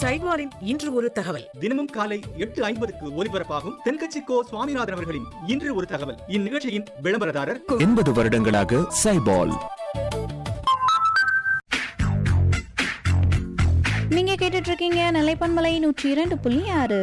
சைட்வாரின் இன்று ஒரு தகவல் தினமும் காலை எட்டு ஐம்பதுக்கு ஒலிபரப்பாகும் தென்கட்சி கோ சுவாமிநாதன் அவர்களின் இன்று ஒரு தகவல் இந்நிகழ்ச்சியின் விளம்பரதாரர் எண்பது வருடங்களாக சைபால் நீங்க கேட்டுட்டு இருக்கீங்க நிலைப்பன்மலை நூற்றி இரண்டு புள்ளி ஆறு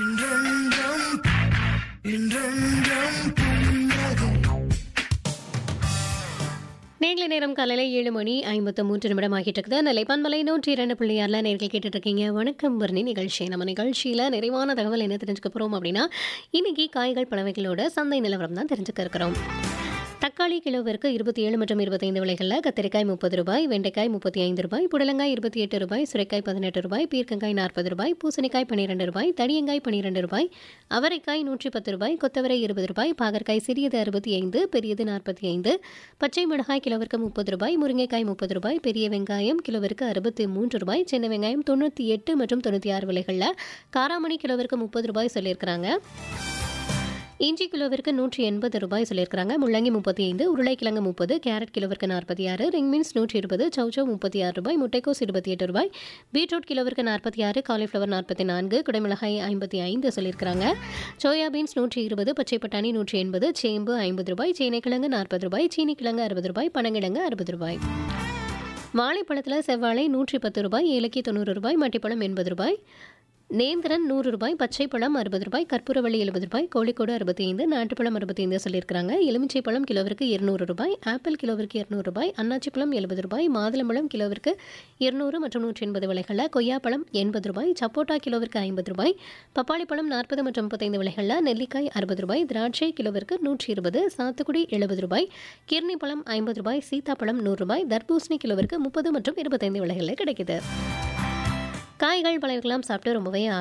நேர்களை நேரம் காலையில் ஏழு மணி ஐம்பத்து மூன்று நிமிடம் ஆகிட்டு இருக்குது நிலைப்பான்மலை நூற்றி இரண்டு புள்ளியாரில் நேர்கள் கேட்டுட்டு இருக்கீங்க வணக்கம் வர்ணி நிகழ்ச்சி நம்ம நிகழ்ச்சியில் நிறைவான தகவல் என்ன தெரிஞ்சுக்க போகிறோம் அப்படின்னா இன்னைக்கு காய்கள் பழவைகளோட சந்தை நிலவரம் தான் தெரிஞ்சுக்க இருக்கிறோம் தக்காளி கிலோவிற்கு இருபத்தி ஏழு மற்றும் இருபத்தைந்து விலைகளில் கத்திரிக்காய் முப்பது ரூபாய் வெண்டைக்காய் முப்பத்தி ஐந்து ரூபாய் புடலங்காய் இருபத்தி எட்டு ரூபாய் சுரைக்காய் பதினெட்டு ரூபாய் பீர்க்கங்காய் நாற்பது ரூபாய் பூசணிக்காய் பன்னிரெண்டு ரூபாய் தடியங்காய் பன்னிரெண்டு ரூபாய் அவரைக்காய் நூற்றி பத்து ரூபாய் கொத்தவரை இருபது ரூபாய் பாகற்காய் சிறியது அறுபத்தி ஐந்து பெரியது நாற்பத்தி ஐந்து பச்சை மிளகாய் கிலோவிற்கு முப்பது ரூபாய் முருங்கைக்காய் முப்பது ரூபாய் பெரிய வெங்காயம் கிலோவிற்கு அறுபத்தி மூன்று ரூபாய் சின்ன வெங்காயம் தொண்ணூற்றி எட்டு மற்றும் தொண்ணூற்றி ஆறு விலைகளில் காராமணி கிலோவிற்கு முப்பது ரூபாய் சொல்லியிருக்கிறாங்க இஞ்சி கிலோவிற்கு நூற்றி எண்பது ரூபாய் சொல்லியிருக்கிறாங்க முள்ளங்கி முப்பத்தி ஐந்து உருளைக்கிழங்கு முப்பது கேரட் கிலோவிற்கு நாற்பத்தி ஆறு ரிங் மீன்ஸ் நூற்றி இருபது சௌச்சவ் முப்பத்தி ஆறு ரூபாய் முட்டைக்கோஸ் இருபத்தி எட்டு ரூபாய் பீட்ரூட் கிலோவிற்கு நாற்பத்தி ஆறு காலிஃப்ளவர் நாற்பத்தி நான்கு குடைமிளகாய் ஐம்பத்தி ஐந்து சொல்லியிருக்கிறாங்க சோயா பீன்ஸ் நூற்றி இருபது பச்சை பட்டாணி நூற்றி எண்பது சேம்பு ஐம்பது ரூபாய் சேனைக்கிழங்கு நாற்பது ரூபாய் சீனிக்கிழங்கு அறுபது ரூபாய் பனங்கிழங்கு அறுபது ரூபாய் வாழைப்பழத்தில் செவ்வாழை நூற்றி பத்து ரூபாய் ஏலக்கி தொண்ணூறு ரூபாய் மட்டிப்பழம் எண்பது ரூபாய் நேந்திரன் நூறு ரூபாய் பச்சை பழம் அறுபது ரூபாய் கற்பூரவள்ளி எழுபது ரூபாய் கோழிக்கோடு அறுபத்தி ஐந்து நாட்டுப்பழம் அறுபத்தி ஐந்து சொல்லியிருக்கிறாங்க எலுமிச்சை பழம் கிலோவிற்கு இருநூறு ரூபாய் ஆப்பிள் கிலோவிற்கு இருநூறு ரூபாய் அன்னாச்சி பழம் எழுபது ரூபாய் மாதுளம்பழம் கிலோவிற்கு இருநூறு மற்றும் நூற்றி எண்பது விலைகளில் கொய்யாப்பழம் எண்பது ரூபாய் சப்போட்டா கிலோவிற்கு ஐம்பது ரூபாய் பப்பாளி பழம் நாற்பது மற்றும் முப்பத்தைந்து விலைகளில் நெல்லிக்காய் அறுபது ரூபாய் திராட்சை கிலோவிற்கு நூற்றி இருபது சாத்துக்குடி எழுபது ரூபாய் கிர்னி பழம் ஐம்பது ரூபாய் சீதாப்பழம் நூறு ரூபாய் தர்பூசணி கிலோவிற்கு முப்பது மற்றும் இருபத்தைந்து விலைகளில் கிடைக்குது காய்கள் பழங்கள்லாம் சாப்பிட்டு ரொம்பவே